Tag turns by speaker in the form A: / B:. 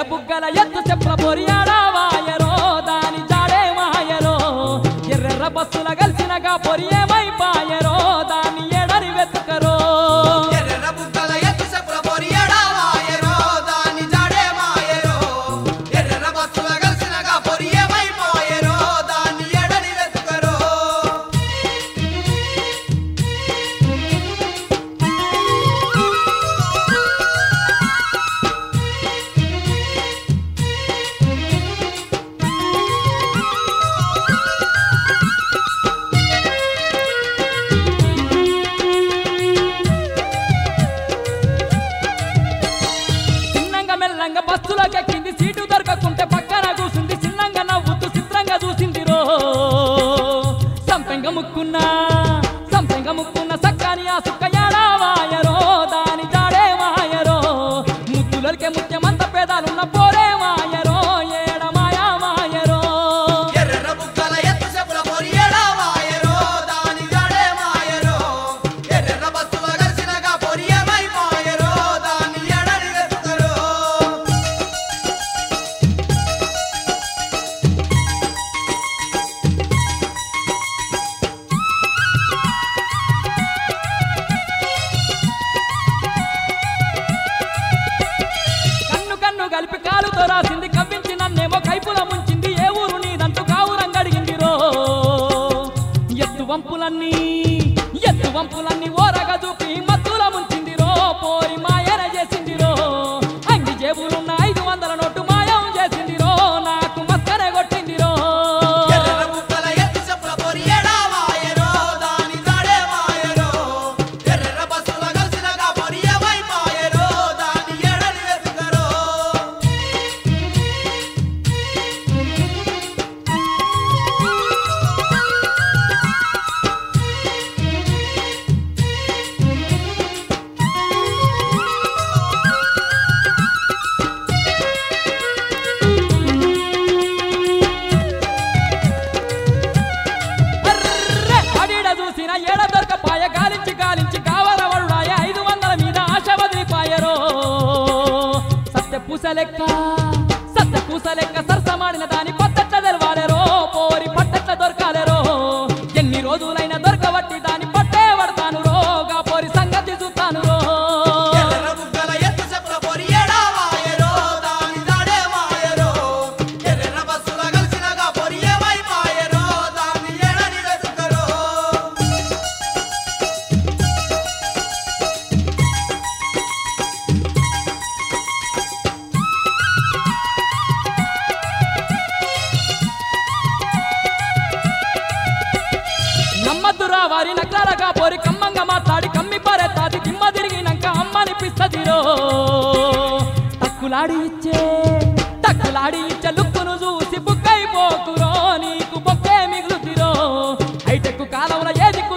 A: బుగ్గల ఎత్తు చెప్పుల పొరియాడావాయరో దాని జాడే మాయరో ఎర్రెర్ర బస్సుల కలిసినగా పొరియేమైపాయరో దాన్ని ఎడరి వెతుకరో
B: ఎర్రెర్ర బుగ్గల ఎత్తు చెప్పుల పొరియడావాయరో, దాని జాడే మాయరో. ఎర్రెర్ర బస్సుల కలిసినగా పొరియమైపోయెరో, దాన్ని ఎడని వెతుకరో.
A: చిన్నంగా మెల్లంగా బస్సులోకి ఎక్కింది సీటు దొరకకుంటే పక్కన కూసింది చిన్నంగా నవ్వుతూ చిత్రంగా చూసింది రో సంపెంగ ముక్కున్నా సంపెంగ ముక్కున్న సక్కని ఆ సుక్క యాడావాయరో దాని జాడే మాయరో ముద్దులకే ముత్యమంత పేదాలున్న పోరే మాయరో ఏడ మాయా మాయరో
B: ఎర్రెర్ర బుగ్గల ఎత్తు చెప్పుల పొరియడావాయరో, దాని జాడే మాయరో. ఎర్రెర్ర బస్సుల కలిసినగా పొరియమైపోయెరో, దాన్ని ఎడని వెతుకరో.
A: కన్ను కన్ను కలిపి కాలుతో రాసింది కవ్వించి నన్నేమో కైపుల ముంచింది ఏ ఊరు నీదంటూ కావురం గడిగింది రో ఎత్తు వంపులన్నీ ఎత్తు వంపులన్నీ ఓరగా చూపి మత్తుల ముంచింది రో పోయి మాయన చేసింది రో అంగి జేబులున్న ఐదు వందల నోటు మాయం చేసింది రో నాకు మస్కనే కొట్టింది రో
B: ఎర్రెర్ర బుగ్గల ఎత్తు చెప్పుల పొరియడావాయరో, దాని జాడే మాయరో. ఎర్రెర్ర బస్సుల కలిసినగా పొరియమైపోయెరో, దాన్ని ఎడని వెతుకరో.
A: అర్రె! అడిడ చూసిన ఏడ దొరకపాయ గాలించి గాలించి కావరవళ్ళాయ ఐదు వందల మీద ఆశ వదిలిపాయరో సత్య పూస లెక్క సత్య పూస లెక్క సరసమాడిన దాని పట్టట్ల తెలవాలేరో పోరి పట్టట్ల దొరకాలేరో ఎన్ని రోజులైనా దొరకబట్టి దాని పట్టే పడతాను రోగా పోరి సంగతి చూస్తాను రో
B: ఎర్రెర్ర బుగ్గల ఎత్తు చెప్పుల పొరియడావాయరో, దాని జాడే మాయరో. ఎర్రెర్ర బస్సుల కలిసినగా పొరియమైపోయెరో, దాన్ని ఎడని వెతుకరో.
A: నమ్మద్దురా వారి నగరాలగా పోరి కమ్మంగా మాట్లాడి కమ్మి పారేతాది దిమ్మ తిరిగినాక అమ్మనిపిస్తదిరో తక్కులాడి ఇచ్చే తక్కులాడి ఇచ్చే లుక్కును చూసి బుక్కైపోకురో నీకు బొక్కే మిగులుతిరో హైటెక్ కాలంలో ఏది